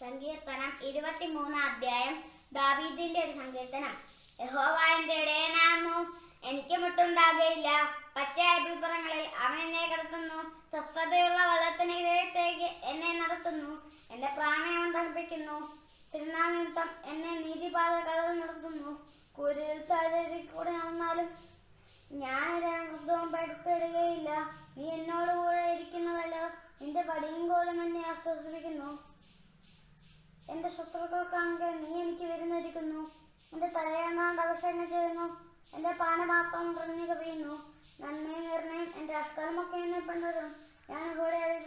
സങ്കീർത്തനം ഇരുപത്തിമൂന്ന് അധ്യായം ദാവീദിന്റെ ഒരു സങ്കീർത്തനം യഹോവ എന്റെ ഇടയനാകുന്നു എനിക്ക് മുട്ടുണ്ടാകുകയില്ല പച്ചയായ പുൽപ്പുറങ്ങളിൽ അവൻ എന്നെ കിടത്തുന്നു സ്വസ്ഥതയുള്ള വെള്ളത്തിനിടത്തേക്ക് എന്നെ നടത്തുന്നു എന്റെ പ്രാണനെ അവൻ തണുപ്പിക്കുന്നു തിരുനാൾ നിമിത്തം എന്നെ നീതിപാതകളിൽ നടത്തുന്നു കുരിൽ താഴെ കൂടെ നടന്നാലും ഞാൻ രണ്ടും ഭയപ്പെടുകയില്ല നീ എന്നോട് കൂടെ ഇരിക്കുന്നവല്ലോ നിന്റെ പടിയും കോലും എന്നെ ആശ്വസിപ്പിക്കുന്നു എന്റെ ശത്രുക്കൾ കാണുക നീ എനിക്ക് വരുന്നൊരുക്കുന്നു എന്റെ തലയെണ്ണാണ്ട് അവശേഷം ചെയ്യുന്നു എന്റെ പാനപാത്രം നിറഞ്ഞു കവിയുന്നു നന്മയും നിർണയം എന്റെ അഷ്കലമൊക്കെ എന്നെ പിന്തുടരും ഞാൻ ഇവിടെ